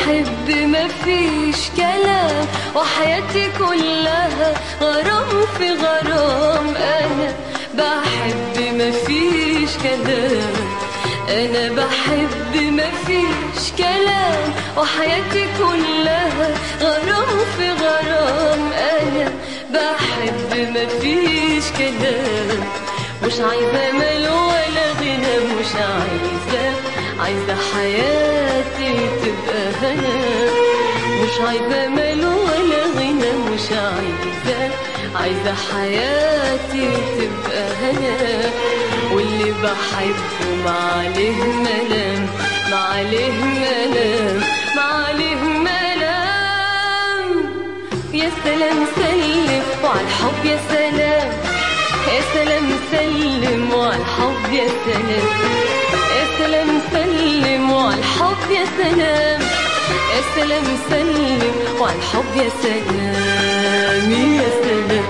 بحب مفيش كلام وحياتي كلها غرام في غرام أنا بحب مفيش كلام أنا بحب مفيش كلام وحياتي كلها غرام في غرام أنا بحب مفيش كلام مش عايزة مال ولا غنى مش عايزة عايزة حياتي تبقى هنا مش عايزة مال ولا غنى مش عايزة عايزة حياتي تبقى هنا واللي بحبه معليه ملام معليه ملام معليه ملام يا سلام سلم وعلى الحب يا سلام يا سلام سلم وعلى الحب يا سلام يا سلام سلم وعلى الحب يا سلام يا سلام سلم وعلى الحب يا سلام يا سلام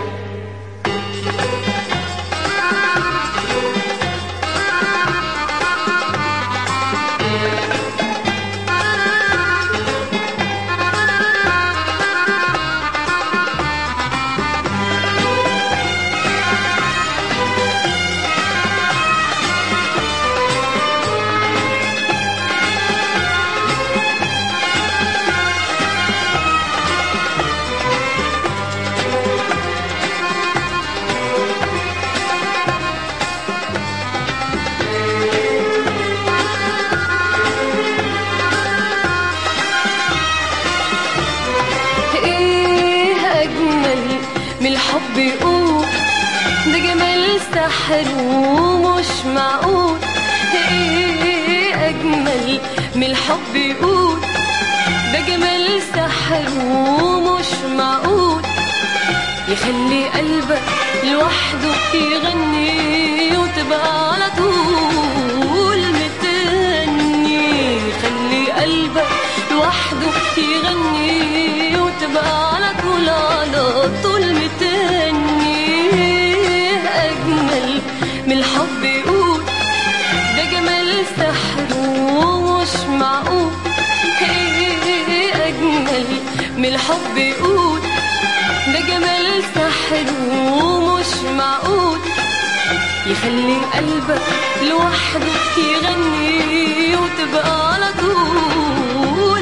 ايه اجمل من الحب يقول ده جمال سحر ومش معقول ايه اجمل من الحب يقول ده جمال سحر ومش معقول يخلي قلبك لوحده يغني وتبقى على طول متني يخلي قلبك لوحده يغني وتبقى على طول على طول متني أجمل من الحب يقول ده جمال سحر ومش معقول ايه أجمل من الحب يقول ده جمال سحر ومش معقول يخلي قلبك لوحده يغني وتبقى على طول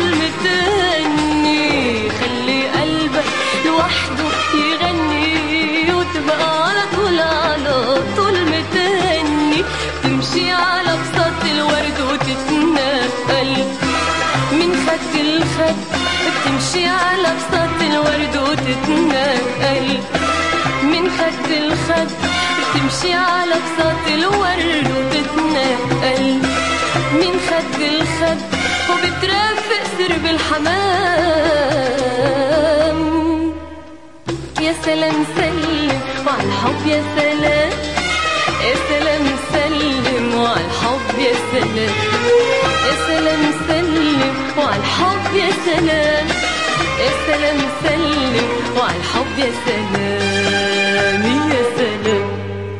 متني يخلي قلبك لوحده يغني وتبقى على طول على طول متني تمشي على بساط الورد وتتنقل من خد لخد بتمشي على بساط الورد وتتنقل من خد لخد بتمشي على بساط الورد وتتنقل من خد لخد وبترافق سرب الحمام يا سلام سلم وعلى الحب يا سلام يا سلام سلم وعلى الحب يا سلام يا سلام سلم وعلى الحب يا سلام يا سلام سلم وعلى الحب يا سلام يا سلام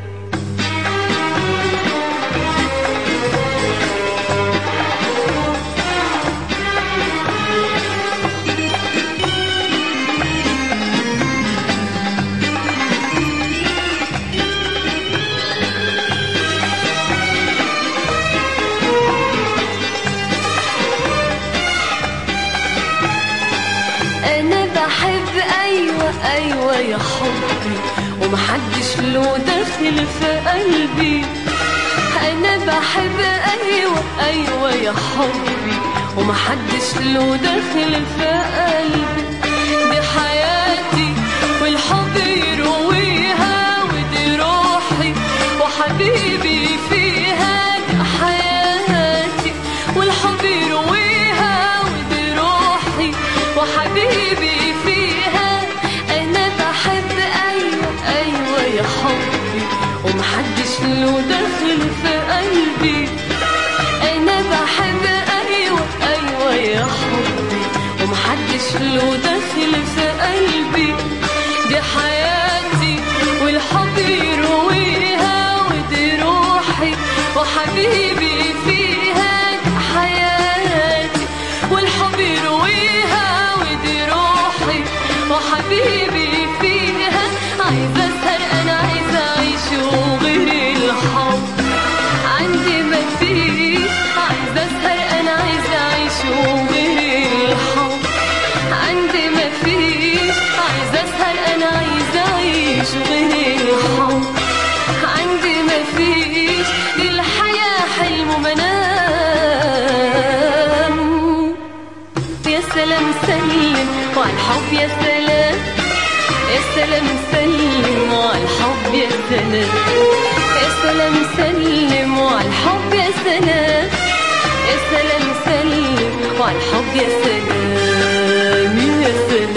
انا بحب ايوه ايوه يا حبي ومحدش له دخل في قلبي انا بحب ايوه ايوه يا حبي ومحدش له دخل في قلبي دي حياتي والحب يرويها ودي روحي وحبيبي فيها دي حياتي والحب يرويها ودي روحي وحبيبي فيها انا بحب ايوه ايوه يا حبي ومحدش له دخل في قلبي انا بحب ايوه ايوه يا حبي ومحدش له دخل في قلبي دي حياتي والحب يرويها ودي روحي وحبيبي فيها دي حياتي والحب يرويها سلام سلم وعلى الحب يا سلام يا سلام سلم وعلى الحب يا سلام يا سلام سلم وعلى الحب يا سلام يا سلام سلم وعلى الحب يا سلام يا سلام